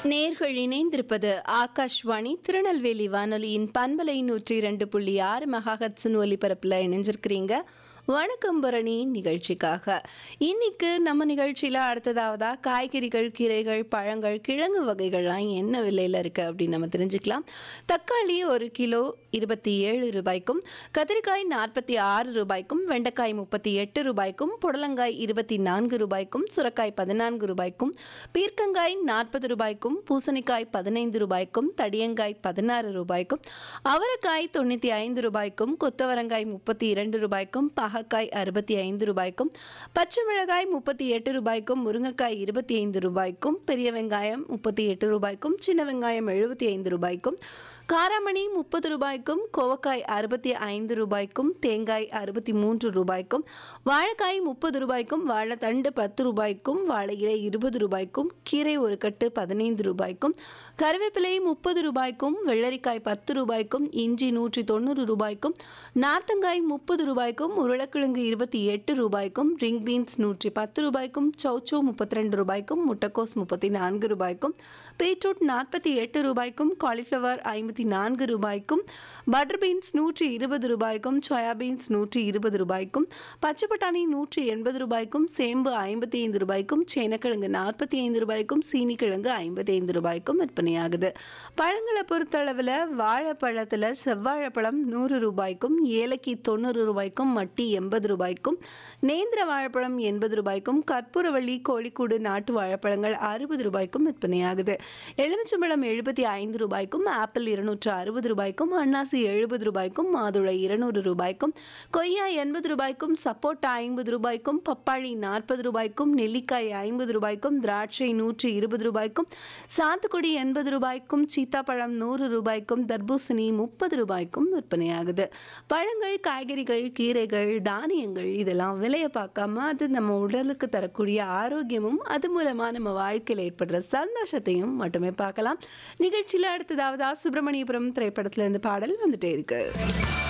நேர்கள் இணைந்திருப்பது ஆகாஷ்வாணி திருநெல்வேலி வானொலியின் பண்பலை நூற்றி இரண்டு புள்ளி ஆறு மெகாஹட்ஸின் ஒலிபரப்பில் இணைஞ்சிருக்கிறீங்க வணக்கம் பரணி நிகழ்ச்சிக்காக இன்னைக்கு நம்ம நிகழ்ச்சியில் அடுத்ததாவதா காய்கறிகள் கீரைகள் பழங்கள் கிழங்கு வகைகள்லாம் என்ன விலையில் இருக்குது அப்படின்னு நம்ம தெரிஞ்சுக்கலாம் தக்காளி ஒரு கிலோ இருபத்தி ஏழு ரூபாய்க்கும் கத்திரிக்காய் நாற்பத்தி ஆறு ரூபாய்க்கும் வெண்டைக்காய் முப்பத்தி எட்டு ரூபாய்க்கும் புடலங்காய் இருபத்தி நான்கு ரூபாய்க்கும் சுரக்காய் பதினான்கு ரூபாய்க்கும் பீர்க்கங்காய் நாற்பது ரூபாய்க்கும் பூசணிக்காய் பதினைந்து ரூபாய்க்கும் தடியங்காய் பதினாறு ரூபாய்க்கும் அவரைக்காய் தொண்ணூற்றி ஐந்து ரூபாய்க்கும் கொத்தவரங்காய் முப்பத்தி இரண்டு ரூபாய்க்கும் பாகக்காய் அறுபத்தி ஐந்து ரூபாய்க்கும் பச்சை மிளகாய் முப்பத்தி எட்டு ரூபாய்க்கும் முருங்கைக்காய் இருபத்தி ஐந்து ரூபாய்க்கும் பெரிய வெங்காயம் முப்பத்தி எட்டு ரூபாய்க்கும் சின்ன வெங்காயம் எழுபத்தி ஐந்து ரூபாய்க்கும் காராமணி முப்பது ரூபாய்க்கும் கோவக்காய் அறுபத்தி ஐந்து ரூபாய்க்கும் தேங்காய் அறுபத்தி மூன்று ரூபாய்க்கும் வாழைக்காய் முப்பது ரூபாய்க்கும் வாழைத்தண்டு பத்து ரூபாய்க்கும் வாழை இலை இருபது ரூபாய்க்கும் கீரை ஒரு கட்டு பதினைந்து ரூபாய்க்கும் கருவேப்பிலை முப்பது ரூபாய்க்கும் வெள்ளரிக்காய் பத்து ரூபாய்க்கும் இஞ்சி நூற்றி தொண்ணூறு ரூபாய்க்கும் நார்த்தங்காய் முப்பது ரூபாய்க்கும் உருளைக்கிழங்கு இருபத்தி எட்டு ரூபாய்க்கும் ரிங் பீன்ஸ் நூற்றி பத்து ரூபாய்க்கும் சௌச்சோ முப்பத்தி ரெண்டு ரூபாய்க்கும் முட்டைக்கோஸ் முப்பத்தி நான்கு ரூபாய்க்கும் பீட்ரூட் நாற்பத்தி எட்டு ரூபாய்க்கும் காலிஃப்ளவர் ஐம்பத்தி நான்கு ரூபாய்க்கும் பட்டர் பீன்ஸ் நூற்றி இருபது ரூபாய்க்கும் சோயா பீன்ஸ் நூற்றி இருபது ரூபாய்க்கும் பச்சை பட்டாணி நூற்றி எண்பது ரூபாய்க்கும் சேம்பு ஐம்பத்தி ஐந்து ரூபாய்க்கும் சேனக்கிழங்கு நாற்பத்தி ஐந்து ரூபாய்க்கும் சீனிக்கிழங்கு ஐம்பத்தி ஐந்து ரூபாய்க்கும் விற்பனையாகுது பழங்களை பொறுத்தளவில் வாழைப்பழத்தில் செவ்வாழைப்பழம் நூறு ரூபாய்க்கும் ஏலக்கி தொண்ணூறு ரூபாய்க்கும் மட்டி எண்பது ரூபாய்க்கும் நேந்திர வாழைப்பழம் எண்பது ரூபாய்க்கும் கற்பூரவள்ளி கோழிக்கூடு நாட்டு வாழைப்பழங்கள் அறுபது ரூபாய்க்கும் விற்பனையாகுது எலுமிச்சம்பழம் எழுபத்தி ஐந்து ரூபாய்க்கும் ஆப்பிள் இருநூற்று அறுபது ரூபாய்க்கும் அன்னாசி எழுபது ரூபாய்க்கும் மாதுளை இருநூறு ரூபாய்க்கும் கொய்யா எண்பது ரூபாய்க்கும் சப்போட்டா ஐம்பது ரூபாய்க்கும் பப்பாளி நாற்பது ரூபாய்க்கும் நெல்லிக்காய் ஐம்பது ரூபாய்க்கும் திராட்சை நூற்றி இருபது ரூபாய்க்கும் சாத்துக்குடி எண்பது ரூபாய்க்கும் சீத்தாப்பழம் நூறு ரூபாய்க்கும் தர்பூசணி முப்பது ரூபாய்க்கும் விற்பனையாகுது பழங்கள் காய்கறிகள் கீரைகள் தானியங்கள் இதெல்லாம் விலையை பார்க்காம அது நம்ம உடலுக்கு தரக்கூடிய ஆரோக்கியமும் அது மூலமா நம்ம வாழ்க்கையில் ஏற்படுற சந்தோஷத்தையும் மட்டுமே பார்க்கலாம் நிகழ்ச்சியில் அடுத்ததாவது சுப்பிரமணியபுரம் திரைப்படத்துல இருந்து பாடல் வந்துட்டே இருக்கு